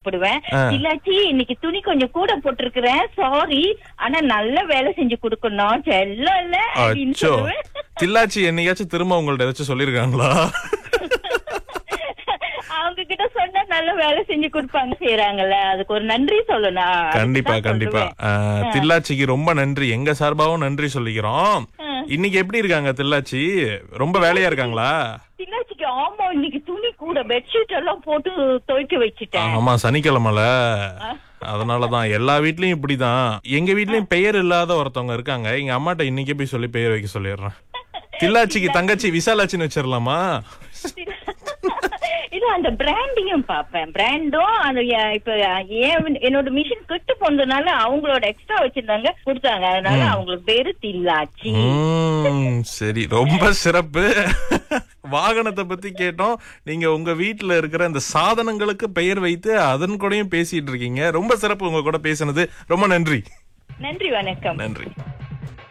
கூப்பிடுவேன் இல்லாச்சி இன்னைக்கு துணி கொஞ்சம் கூட போட்டிருக்கிறேன் சாரி ஆனா நல்ல வேலை செஞ்சு கொடுக்கணும் செல்லம் இல்ல அப்படின்னு அச்சோ சொல்லுவேன் தில்லாச்சி என்னைக்காச்சும் திரும்ப உங்கள்ட்ட ஏதாச்சும் சொல்லிருக்காங்களா அவங்க கிட்ட சொன்னா நல்ல வேலை செஞ்சு கொடுப்பாங்க செய்யறாங்கல்ல அதுக்கு ஒரு நன்றி சொல்லணும் அதுக்கு கண்டிப்பா தான் கண்டிப்பா சொல்லுவேன். அஹ், தில்லாச்சிக்கு ரொம்ப நன்றி எங்க சார்பாவும் நன்றி சொல்லிக்கிறோம் இன்னைக்கு எப்படி இருக்காங்க தில்லாச்சி ரொம்ப வேலையா இருக்காங்களா தில்லாச்சிக்கு ஆமா இன்னைக்கு துணி கூட பெட்ஷீட் எல்லாம் போட்டு துவைக்க வச்சுட்டேன் ஆமா சனிக்கிழமைல அதனாலதான் எல்லா வீட்லயும் இப்படிதான் எங்க வீட்லயும் பெயர் இல்லாத ஒருத்தவங்க இருக்காங்க எங்க அம்மாட்ட இன்னைக்கே போய் சொல்லி பெயர் வைக்க சொல்லிடுறேன் தில்லாச்சிக்கு தங்கச்சி விசாலாச்சின்னு வச்சிடலாமா இது அந்த பிராண்டிங்கும் பாப்பேன் பிராண்டும் அந்த எ- இப்ப ஏன் என்னோட மிஷின் கெட்டு போனதுனால அவங்களோட எக்ஸ்ட்ரா வச்சிருந்தாங்க கொடுத்தாங்க அதனால அவங்களுக்கு பேரு தில்லாச்சி உம், சரி ரொம்ப சிறப்பு வாகனத்தை பத்தி கேட்டோம் நீங்க உங்க வீட்டுல இருக்கிற இந்த சாதனங்களுக்கு பெயர் வைத்து அதன் கூடயும் பேசிட்டு இருக்கீங்க ரொம்ப சிறப்பு உங்க கூட பேசினது ரொம்ப நன்றி நன்றி வணக்கம் நன்றி